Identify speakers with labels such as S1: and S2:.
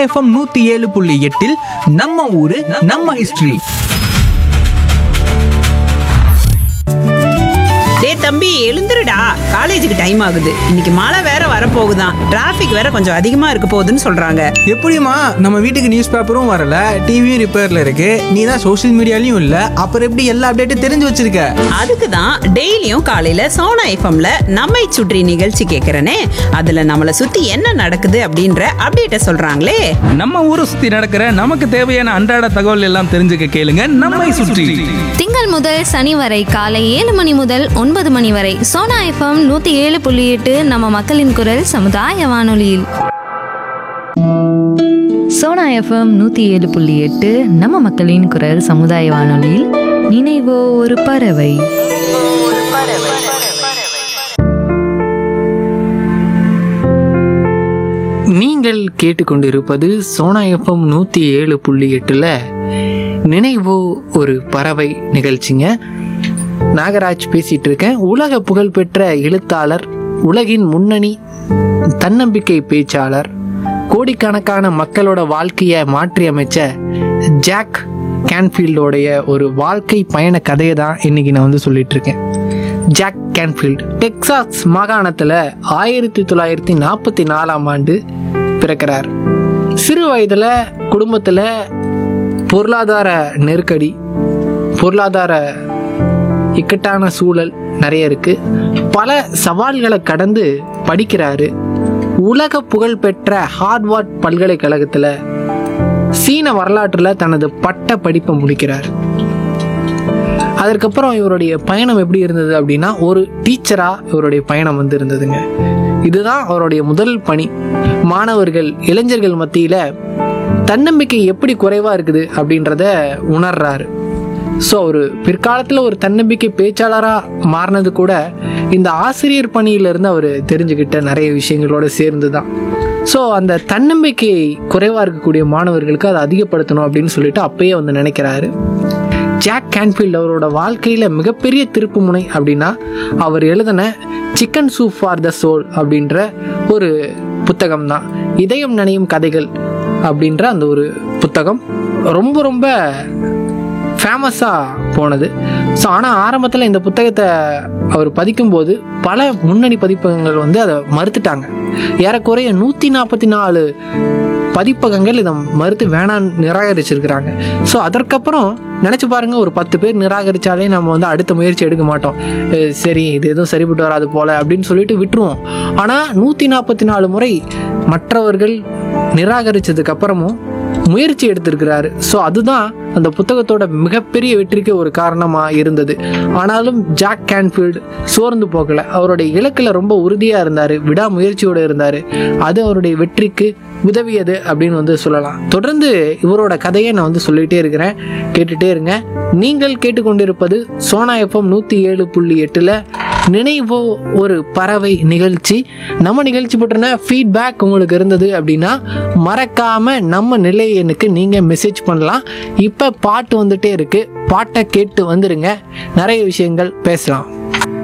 S1: FM நூத்தி ஏழு புள்ளி எட்டில் நம்ம ஊரு நம்ம ஹிஸ்டரி
S2: டேய் தம்பி எழுந்துருடா காலேஜுக்கு டைம் ஆகுது இன்னைக்கு மழை வேற வரப்போகுதாம் டிராஃபிக் வேற கொஞ்சம் அதிகமா இருக்க போகுதுன்னு சொல்றாங்க
S1: எப்படிம்மா நம்ம வீட்டுக்கு நியூஸ் பேப்பரும் வரல டிவியும் ரிப்பேர்ல இருக்கு நீ தான் சோஷியல் மீடியாலையும் இல்ல அப்புறம் எப்படி எல்லா அப்டேட்டும் தெரிஞ்சு வச்சிருக்க
S2: அதுக்கு தான் டெய்லியும் காலையில சோனா எஃப்எம்ல நம்மை சுற்றி நிகழ்ச்சி கேட்கறனே அதுல நம்மளை சுத்தி என்ன நடக்குது அப்படின்ற அப்டேட்ட சொல்றாங்களே
S3: நம்ம ஊரை சுத்தி நடக்கிற நமக்கு தேவையான அன்றாட தகவல் எல்லாம் தெரிஞ்சுக்க கேளுங்க நம்மை சுற்றி
S4: திங்கள் முதல் சனி வரை காலை ஏழு மணி முதல் ஒன்பது மணி வரை சோனா எஃப்எம் நூத்தி ஏழு புள்ளி எட்டு நம்ம மக்களின் குரல் சமுதாய வானொலியில்
S5: சோனா எஃப்எம் நூற்றி ஏழு புள்ளி எட்டு நம்ம மக்களின் குரல் சமுதாய வானொலியில் நினைவோ ஒரு பறவை
S6: நீங்கள் கேட்டுக்கொண்டிருப்பது சோனா எஃப்எம் நூற்றி ஏழு புள்ளி எட்டில் நினைவோ ஒரு பறவை நிகழ்ச்சிங்க நாகராஜ் பேசிட்டு இருக்கேன் உலக புகழ்பெற்ற எழுத்தாளர் உலகின் முன்னணி தன்னம்பிக்கை பேச்சாளர் கோடிக்கணக்கான மக்களோட வாழ்க்கையை மாற்றி அமைச்ச ஜாக் கேன்ஃபீல்டோடைய ஒரு வாழ்க்கை பயண கதையை தான் இன்னைக்கு நான் வந்து சொல்லிட்டு இருக்கேன் ஜாக் கேன்ஃபீல்ட் டெக்சாஸ் மாகாணத்தில் ஆயிரத்தி தொள்ளாயிரத்தி நாற்பத்தி நாலாம் ஆண்டு பிறக்கிறார் சிறு வயதில் குடும்பத்தில் பொருளாதார நெருக்கடி பொருளாதார இக்கட்டான சூழல் நிறைய இருக்கு பல சவால்களை கடந்து படிக்கிறாரு உலக புகழ்பெற்ற ஹார்வர்ட் பல்கலைக்கழகத்தில் சீன வரலாற்றில் தனது பட்ட படிப்பை முடிக்கிறார் அதற்கப்புறம் இவருடைய பயணம் எப்படி இருந்தது அப்படின்னா ஒரு டீச்சராக இவருடைய பயணம் வந்து இருந்ததுங்க இதுதான் அவருடைய முதல் பணி மாணவர்கள் இளைஞர்கள் மத்தியில் தன்னம்பிக்கை எப்படி குறைவாக இருக்குது அப்படின்றத உணர்றாரு ஸோ அவர் பிற்காலத்தில் ஒரு தன்னம்பிக்கை பேச்சாளராக மாறினது கூட இந்த ஆசிரியர் பணியிலிருந்து அவர் தெரிஞ்சுக்கிட்ட நிறைய விஷயங்களோட சேர்ந்து தான் ஸோ அந்த தன்னம்பிக்கை குறைவாக இருக்கக்கூடிய மாணவர்களுக்கு அதை அதிகப்படுத்தணும் அப்படின்னு சொல்லிட்டு அப்பயே வந்து நினைக்கிறாரு ஜாக் கேன்ஃபீல்ட் அவரோட வாழ்க்கையில் மிகப்பெரிய திருப்பு முனை அப்படின்னா அவர் எழுதின chicken soup for the soul அப்படின்ற ஒரு புத்தகம் தான் இதயம் நனையும் கதைகள் அப்படின்ற அந்த ஒரு புத்தகம் ரொம்ப ரொம்ப ஃபேமஸாக போனது ஸோ ஆனால் ஆரம்பத்தில் இந்த புத்தகத்தை அவர் பதிக்கும்போது பல முன்னணி பதிப்பகங்கள் வந்து அதை மறுத்துட்டாங்க ஏறக்குறைய நூற்றி நாற்பத்தி நாலு பதிப்பகங்கள் இதை மறுத்து வேணான்னு நிராகரிச்சிருக்கிறாங்க ஸோ அதற்கப்புறம் நினச்சி பாருங்க ஒரு பத்து பேர் நிராகரித்தாலே நம்ம வந்து அடுத்த முயற்சி எடுக்க மாட்டோம் அஹ் சரி இது எதுவும் சரிப்பட்டு வராது போல அப்படின்னு சொல்லிட்டு விட்டுருவோம் ஆனால் நூற்றி நாற்பத்தி நாலு முறை மற்றவர்கள் நிராகரித்ததுக்கு அப்புறமும் முயற்சி எடுத்திருக்கிறாரு ஸோ அதுதான் அந்த புத்தகத்தோட மிகப்பெரிய வெற்றிக்கு ஒரு காரணமாக இருந்தது ஆனாலும் ஜாக் கேன்ஃபீல்டு சோர்ந்து போகல அவருடைய இலக்கில் ரொம்ப உறுதியாக இருந்தார் விடாமுயற்சியோடு இருந்தார் அது அவருடைய வெற்றிக்கு உதவியது அப்படின்னு வந்து சொல்லலாம் தொடர்ந்து இவரோட கதையை நான் வந்து சொல்லிகிட்டே இருக்கிறேன் கேட்டுகிட்டே இருங்க நீங்கள் கேட்டுக்கொண்டிருப்பது சோனா எஃப்எம் நூற்றி ஏழு புள்ளி எட்டில் நினைவோ ஒரு பறவை நிகழ்ச்சி நம்ம நிகழ்ச்சி பற்றின ஃபீட்பேக் உங்களுக்கு இருந்தது அப்படின்னா மறக்காம நம்ம நிலை எண்ணுக்கு நீங்க மெசேஜ் பண்ணலாம் இப்போ பாட்டு வந்துட்டே இருக்கு பாட்டை கேட்டு வந்துருங்க நிறைய விஷயங்கள் பேசலாம்